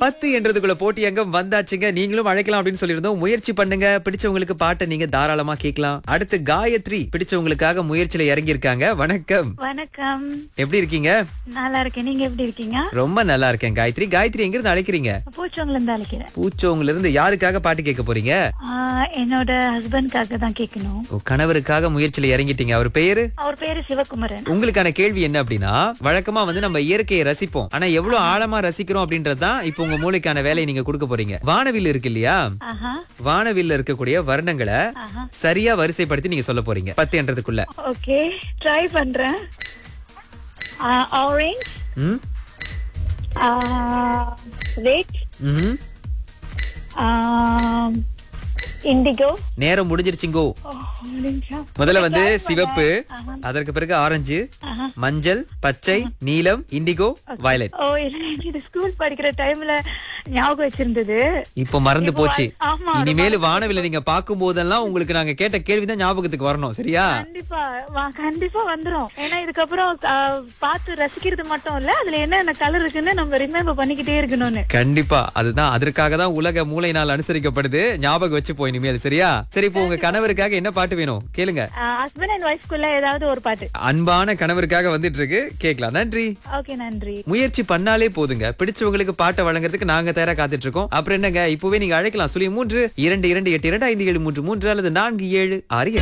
பத்து என்றதுக்குள்ள போட்டி அங்கம் வந்தாச்சுங்க நீங்களும் அழைக்கலாம் அப்படின்னு சொல்லியிருந்தோம் முயற்சி பண்ணுங்க பிடிச்சவங்களுக்கு பாட்டை நீங்க தாராளமா கேட்கலாம் அடுத்து காயத்ரி பிடிச்சவங்களுக்காக முயற்சியில இறங்கி இருக்காங்க வணக்கம் வணக்கம் எப்படி இருக்கீங்க நல்லா இருக்கேன் நீங்க எப்படி இருக்கீங்க ரொம்ப நல்லா இருக்கேன் காயத்ரி காயத்ரி எங்க இருந்து அழைக்கிறீங்க பூச்சவங்கள இருந்து அழைக்கிறேன் பூச்சோங்கல இருந்து யாருக்காக பாட்டு கேட்க போறீங்க ஆஹ், என்னோட ஹஸ்பண்ட்காக தான் கேட்கணும் ஓ, கணவருக்காக முயற்சியில இறங்கிட்டீங்க அவர் பேரு அவர் பேரு சிவகுமரன் உங்களுக்கான கேள்வி என்ன அப்படின்னா வழக்கமா வந்து நம்ம இயற்கையை ரசிப்போம் ஆனா எவ்வளவு ஆழமா ரசிக்கிறோம் அப்படின்றதுதான் இப்போ உங்க மூளைக்கான வேலையை நீங்க கொடுக்க போறீங்க வானவில் இருக்கு இல்லையா ஆஹா வானவில்ல இருக்கக்கூடிய வர்ணங்களை ஆஹா சரியா வரிசைப்படுத்தி நீங்க சொல்ல போறீங்க பத்து என்றதுக்குள்ள ஓகே ட்ரை பண்றேன் ஆரஞ்ச் ம் ரெட் ம்ஹும். இண்டிகோ நேரம் முடிஞ்சிருச்சுங்கோ முதல்ல வந்து சிவப்பு அதற்கு பிறகு ஆரஞ்சு ஆஹா. மஞ்சள் பச்சை நீலம் இண்டிகோ வயலட் ஓ இது ஸ்கூல் படிக்கிற டைம்ல ஞாபகம் வச்சிருந்தது இப்போ மறந்து இப்போ போச்சு வ- ஆமா, அது இனிமேல் வானவில்ல நீங்க பார்க்கும் போதெல்லாம் உங்களுக்கு நாங்க கேட்ட கேள்விதான் ஞாபகத்துக்கு வரணும் சரியா கண்டிப்பா வா- கண்டிப்பா வந்துரும் ஏன்னா இதுக்கப்புறம் ஆ, பார்த்து ரசிக்கிறது மட்டும் இல்ல அதுல என்னென்ன கலர் இருக்குன்னு நம்ம ரிமெம்பர் பண்ணிக்கிட்டே இருக்கணும்னு கண்டிப்பா அதுதான் அதற்காக தான் உலக மூளை நாள் அனுசரிக்கப்படுது ஞாபகம் வச்சு போய் இனிமேல் சரியா சரி இப்போ உங்க கணவருக்காக என்ன பாட்டு வேணும் கேளுங்க ஹஸ்பண்ட் அண்ட் ஒய்ஃப்குள்ள ஏதாவது ஒரு பாட்டு அன்பான கணவருக்காக வந்துட்டு இருக்கு கேட்கலாம் நன்றி ஓகே நன்றி முயற்சி பண்ணாலே போதுங்க பிடிச்சவங்களுக்கு பாட்டை வழங்குறதுக்கு நாங்க தயாரா காத்துட்டு இருக்கோம் அப்புறம் என்னங்க இப்பவே நீங்க அழைக்கலாம் சொல்லி மூன்று இரண்டு இரண்டு எட்டு இரண்டு ஐந்து ஏழு மூன்று மூன்று அல்லது நான்கு ஏழு ஆறு எட்டு